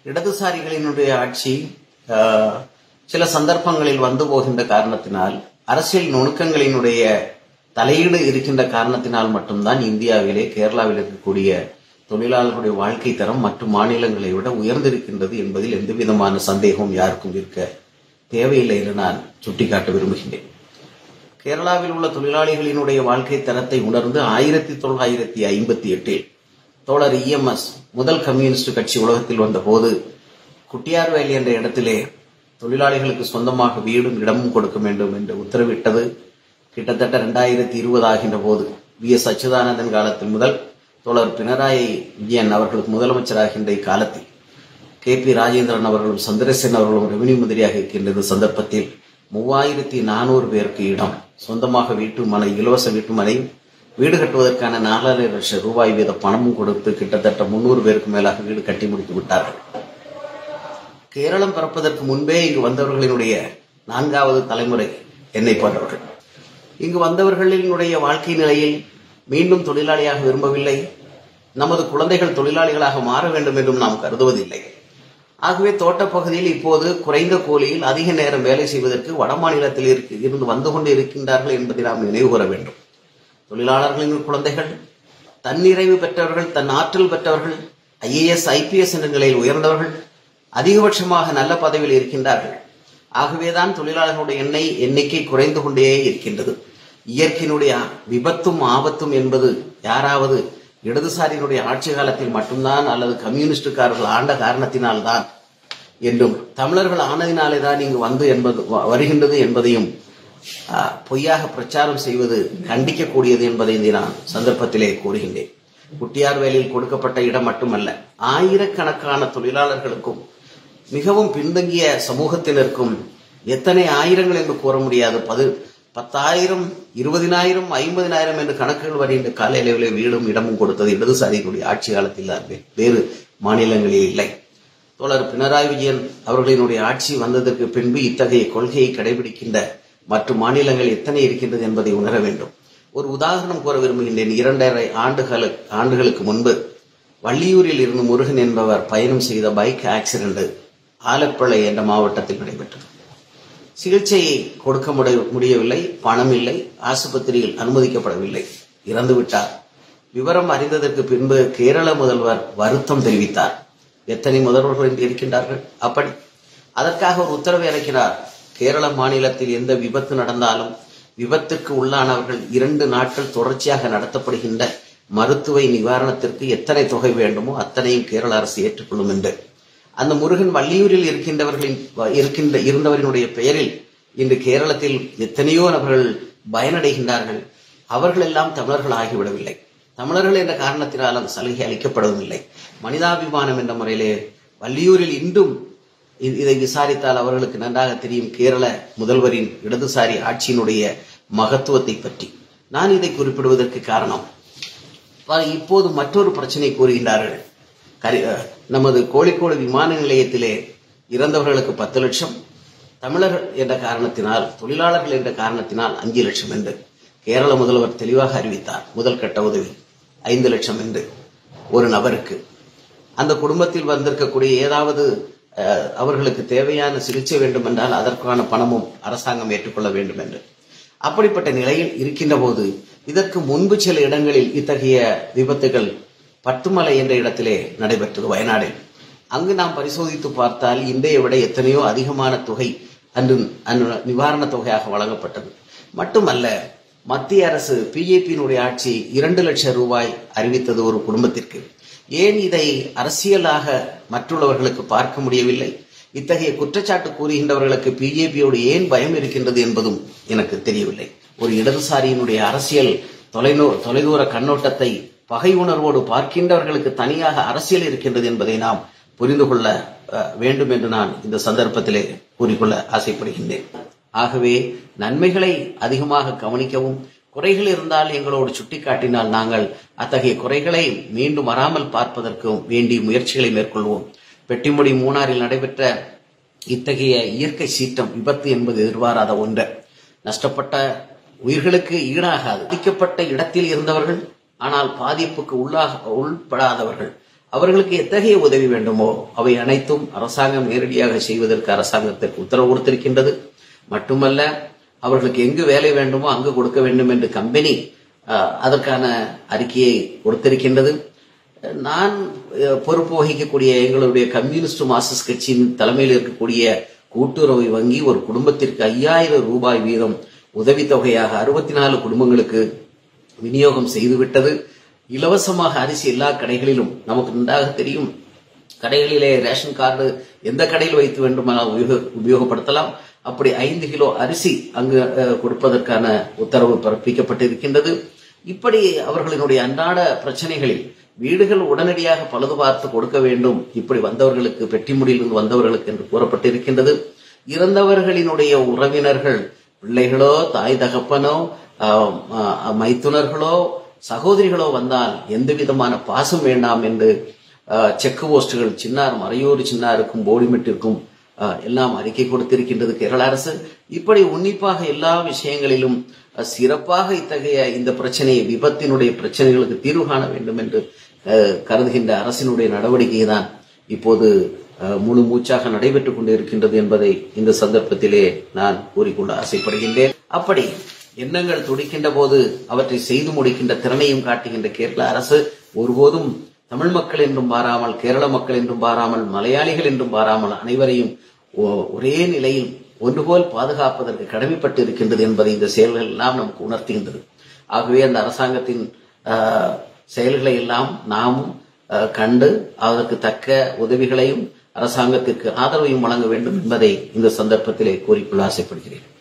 இடதுசாரிகளினுடைய ஆட்சி ஆஹ், சில சந்தர்ப்பங்களில் வந்து போகின்ற காரணத்தினால் அரசியல் நுணுக்கங்களினுடைய தலையீடு இருக்கின்ற காரணத்தினால் மட்டும்தான் இந்தியாவிலே கேரளாவில் இருக்கக்கூடிய தொழிலாளர்களுடைய வாழ்க்கை தரம் மற்ற மாநிலங்களை விட உயர்ந்திருக்கின்றது என்பதில் எந்த விதமான சந்தேகமும் யாருக்கும் இருக்க தேவையில்லை என்று நான் சுட்டிக்காட்ட விரும்புகின்றேன் கேரளாவில் உள்ள தொழிலாளிகளினுடைய வாழ்க்கை தரத்தை உணர்ந்து ஆயிரத்தி தொள்ளாயிரத்தி ஐம்பத்தி எட்டில் தோழர் இஎம்எஸ் முதல் கம்யூனிஸ்ட் கட்சி உலகத்தில் வந்தபோது குட்டியார்வேலி என்ற இடத்திலே தொழிலாளிகளுக்கு சொந்தமாக வீடும் இடமும் கொடுக்க வேண்டும் என்று உத்தரவிட்டது கிட்டத்தட்ட ரெண்டாயிரத்தி இருபது ஆகின்ற போது வி எஸ் அச்சுதானந்தன் காலத்தில் முதல் தோழர் பினராயி விஜயன் அவர்களுக்கு முதலமைச்சராகின்ற இக்காலத்தில் கே பி ராஜேந்திரன் அவர்களும் சந்திரசேன் அவர்களும் ரெவன்யூ மந்திரியாக இருக்கின்ற இந்த சந்தர்ப்பத்தில் மூவாயிரத்தி நானூறு பேருக்கு இடம் சொந்தமாக வீட்டு மனை இலவச வீட்டு மனை வீடு கட்டுவதற்கான நாலரை லட்சம் ரூபாய் வீத பணமும் கொடுத்து கிட்டத்தட்ட முன்னூறு பேருக்கு மேலாக வீடு கட்டி முடித்து விட்டார்கள் கேரளம் பிறப்பதற்கு முன்பே இங்கு வந்தவர்களினுடைய நான்காவது தலைமுறை என்னை போன்றவர்கள் இங்கு வந்தவர்களினுடைய வாழ்க்கை நிலையில் மீண்டும் தொழிலாளியாக விரும்பவில்லை நமது குழந்தைகள் தொழிலாளிகளாக மாற வேண்டும் என்றும் நாம் கருதுவதில்லை ஆகவே தோட்டப் பகுதியில் இப்போது குறைந்த கூலியில் அதிக நேரம் வேலை செய்வதற்கு வட மாநிலத்தில் இருக்கு- இருந்து வந்து கொண்டு இருக்கின்றார்கள் என்பதை நாம் நினைவு கூற வேண்டும் தொழிலாளர்களின் குழந்தைகள் தன்னிறைவு பெற்றவர்கள் தன் ஆற்றல் பெற்றவர்கள் ஐஏஎஸ் ஐபிஎஸ் என்ற நிலையில் உயர்ந்தவர்கள் அதிகபட்சமாக நல்ல பதவியில் இருக்கின்றார்கள் ஆகவேதான் தொழிலாளர்களுடைய எண்ணெய் எண்ணிக்கை குறைந்து கொண்டே இருக்கின்றது இயற்கையினுடைய விபத்தும் ஆபத்தும் என்பது யாராவது இடதுசாரியினுடைய ஆட்சி காலத்தில் மட்டும்தான் அல்லது கம்யூனிஸ்டுக்காரர்கள் ஆண்ட காரணத்தினால்தான் என்றும் தமிழர்கள் ஆனதினாலே தான் இங்கு வந்து என்பது வ- வருகின்றது என்பதையும் ஆ, பொய்யாக பிரச்சாரம் செய்வது கண்டிக்கக்கூடியது என்பதை இங்கே நான் சந்தர்ப்பத்திலே கூறுகின்றேன் குட்டியார்வேலில் கொடுக்கப்பட்ட இடம் மட்டுமல்ல ஆயிரக்கணக்கான தொழிலாளர்களுக்கும் மிகவும் பின்தங்கிய சமூகத்தினருக்கும் எத்தனை ஆயிரங்கள் என்று கூற முடியாது பது பத்தாயிரம் இருபதினாயிரம் ஐம்பதினாயிரம் என்று கணக்குகள் வருகின்ற கால அளவில் வீடும் இடமும் கொடுத்தது இடதுசாரிகளுடைய ஆட்சி காலத்தில் தான் வே- வேறு மாநிலங்களில் இல்லை தோழர் பினராயி விஜயன் அவர்களினுடைய ஆட்சி வந்ததற்கு பின்பு இத்தகைய கொள்கையை கடைபிடிக்கின்ற மற்ற மாநிலங்கள் எத்தனை இருக்கின்றது என்பதை உணர வேண்டும் ஒரு உதாரணம் கூற விரும்புகின்றேன் இரண்டரை ஆண்டுகளு ஆண்டுகளுக்கு முன்பு வள்ளியூரில் இருந்து முருகன் என்பவர் பயணம் செய்த பைக் ஆக்சிடென்ட் ஆலப்பளை என்ற மாவட்டத்தில் நடைபெற்றது சிகிச்சையை கொடுக்க முடி- முடியவில்லை பணம் இல்லை ஆசுபத்திரியில் அனுமதிக்கப்படவில்லை இறந்து விட்டார் விவரம் அறிந்ததற்கு பின்பு கேரள முதல்வர் வருத்தம் தெரிவித்தார் எத்தனை முதல்வர்கள் இன்று இருக்கின்றார்கள் அப்படி அதற்காக ஒரு உத்தரவை இறக்கினார் கேரள மாநிலத்தில் எந்த விபத்து நடந்தாலும் விபத்திற்கு உள்ளானவர்கள் இரண்டு நாட்கள் தொடர்ச்சியாக நடத்தப்படுகின்ற மருத்துவ நிவாரணத்திற்கு எத்தனை தொகை வேண்டுமோ அத்தனையும் கேரள அரசு ஏற்றுக்கொள்ளும் என்று அந்த முருகன் வள்ளியூரில் இருக்கின்றவர்களின் இருக்கின்ற இருந்தவரினுடைய பெயரில் இன்று கேரளத்தில் எத்தனையோ நபர்கள் பயனடைகின்றார்கள் அவர்கள் எல்லாம் தமிழர்கள் ஆகிவிடவில்லை தமிழர்கள் என்ற காரணத்தினால் அந்த சலுகை அளிக்கப்படவில்லை மனிதாபிமானம் என்ற முறையிலே வள்ளியூரில் இன்றும் இ- இதை விசாரித்தால் அவர்களுக்கு நன்றாக தெரியும் கேரள முதல்வரின் இடதுசாரி ஆட்சியினுடைய மகத்துவத்தை பற்றி நான் இதை குறிப்பிடுவதற்கு காரணம் ப- இப்போது மற்றொரு பிரச்சனை கூறுகின்றார்கள் கரி- அஹ், நமது கோழிக்கோடு விமான நிலையத்திலே இறந்தவர்களுக்கு பத்து லட்சம் தமிழர்கள் என்ற காரணத்தினால் தொழிலாளர்கள் என்ற காரணத்தினால் அஞ்சு லட்சம் என்று கேரள முதல்வர் தெளிவாக அறிவித்தார் முதல் கட்ட உதவி ஐந்து லட்சம் என்று ஒரு நபருக்கு அந்த குடும்பத்தில் வந்திருக்கக்கூடிய ஏதாவது அஹ், அவர்களுக்கு தேவையான சிகிச்சை வேண்டும் என்றால் அதற்கான பணமும் அரசாங்கம் ஏற்றுக்கொள்ள வேண்டும் என்று அப்படிப்பட்ட நிலையில் இருக்கின்ற போது இதற்கு முன்பு சில இடங்களில் இத்தகைய விபத்துகள் பட்டுமலை என்ற இடத்திலே நடைபெற்றது வயநாடில் அங்கு நாம் பரிசோதித்து பார்த்தால் இன்றைய விட எத்தனையோ அதிகமான தொகை அன்று அன்று நிவாரணத் தொகையாக வழங்கப்பட்டது மட்டுமல்ல மத்திய அரசு பிஜேபியினுடைய ஆட்சி இரண்டு லட்சம் ரூபாய் அறிவித்தது ஒரு குடும்பத்திற்கு ஏன் இதை அரசியலாக மற்றுள்ளவர்களுக்கு பார்க்க முடியவில்லை இத்தகைய குற்றச்சாட்டு கூறுகின்றவர்களுக்கு பிஜேபியோடு ஏன் பயம் இருக்கின்றது என்பதும் எனக்கு தெரியவில்லை ஒரு இடதுசாரியினுடைய அரசியல் தொலைநூ தொலைதூர கண்ணோட்டத்தை பகை உணர்வோடு பார்க்கின்றவர்களுக்கு தனியாக அரசியல் இருக்கின்றது என்பதை நாம் புரிந்து கொள்ள அஹ், வேண்டும் என்று நான் இந்த சந்தர்ப்பத்திலே கூறிக்கொள்ள ஆசைப்படுகின்றேன் ஆகவே நன்மைகளை அதிகமாக கவனிக்கவும் குறைகள் இருந்தால் எங்களோடு சுட்டிக்காட்டினால் நாங்கள் அத்தகைய குறைகளை மீண்டும் வராமல் பார்ப்பதற்கும் வேண்டிய முயற்சிகளை மேற்கொள்வோம் பெட்டிமுடி மூணாறில் நடைபெற்ற இத்தகைய இயற்கை சீற்றம் விபத்து என்பது எதிர்பாராத ஒன்று நஷ்டப்பட்ட உயிர்களுக்கு ஈடாகாது பாதிக்கப்பட்ட இடத்தில் இருந்தவர்கள் ஆனால் பாதிப்புக்கு உள்ளாக உள்படாதவர்கள் அவர்களுக்கு எத்தகைய உதவி வேண்டுமோ அவை அனைத்தும் அரசாங்கம் நேரடியாக செய்வதற்கு அரசாங்கத்திற்கு உத்தரவு கொடுத்திருக்கின்றது மட்டுமல்ல அவர்களுக்கு எங்கு வேலை வேண்டுமோ அங்கு கொடுக்க வேண்டும் என்று கம்பெனி அஹ், அதற்கான அறிக்கையை கொடுத்திருக்கின்றது நான் அஹ், பொறுப்பு வகிக்கக்கூடிய எங்களுடைய கம்யூனிஸ்ட் மார்க்சிஸ்ட் கட்சியின் தலைமையில் இருக்கக்கூடிய கூட்டுறவு வங்கி ஒரு குடும்பத்திற்கு ஐயாயிரம் ரூபாய் வீதம் உதவித்தொகையாக அறுபத்தி நாலு குடும்பங்களுக்கு விநியோகம் செய்துவிட்டது இலவசமாக அரிசி எல்லா கடைகளிலும் நமக்கு நன்றாக தெரியும் கடைகளிலே ரேஷன் கார்டு எந்த கடையில் வைத்து வேண்டுமானால் உபயோக- உபயோகப்படுத்தலாம் அப்படி ஐந்து கிலோ அரிசி அங்கு அஹ், கொடுப்பதற்கான உத்தரவு பிறப்பிக்கப்பட்டிருக்கின்றது இப்படி அவர்களினுடைய அன்றாட பிரச்சனைகளில் வீடுகள் உடனடியாக பழுது பார்த்து கொடுக்க வேண்டும் இப்படி வந்தவர்களுக்கு பெட்டி முடியிலிருந்து வந்தவர்களுக்கு என்று கூறப்பட்டிருக்கின்றது இறந்தவர்களினுடைய உறவினர்கள் பிள்ளைகளோ தாய் தகப்பனோ ஆஹ், ஆஹ், மைத்துனர்களோ சகோதரிகளோ வந்தால் எந்த விதமான பாசம் வேண்டாம் என்று ஆஹ், செக் போஸ்டுகள் சின்னார் மறையூர் சின்னாருக்கும் போடிமெட்டிற்கும் ஆஹ், எல்லாம் அறிக்கை கொடுத்திருக்கின்றது கேரள அரசு இப்படி உன்னிப்பாக எல்லா விஷயங்களிலும் அஹ், சிறப்பாக இத்தகைய இந்த பிரச்சனையை விபத்தினுடைய பிரச்சனைகளுக்கு தீர்வு காண வேண்டும் என்று அஹ், கருதுகின்ற அரசினுடைய நடவடிக்கை தான் இப்போது அஹ், முழு மூச்சாக நடைபெற்றுக் கொண்டிருக்கின்றது என்பதை இந்த சந்தர்ப்பத்திலே நான் கூறிக்கொள்ள ஆசைப்படுகின்றேன் அப்படி எண்ணங்கள் துடிக்கின்ற போது அவற்றை செய்து முடிக்கின்ற திறனையும் காட்டுகின்ற கேரள அரசு ஒருபோதும் தமிழ் மக்கள் என்றும் பாராமல் கேரள மக்கள் என்றும் பாராமல் மலையாளிகள் என்றும் பாராமல் அனைவரையும் ஒ- ஒரே நிலையில் ஒன்றுபோல் பாதுகாப்பதற்கு கடமைப்பட்டு இருக்கின்றது என்பதை இந்த செயல்கள் எல்லாம் நமக்கு உணர்த்துகின்றது ஆகவே அந்த அரசாங்கத்தின் ஆஹ், செயல்களை எல்லாம் நாமும் ஆஹ், கண்டு அதற்கு தக்க உதவிகளையும் அரசாங்கத்திற்கு ஆதரவையும் வழங்க வேண்டும் என்பதை இந்த சந்தர்ப்பத்திலே கூறிக்கொள்ள ஆசைப்படுகிறேன்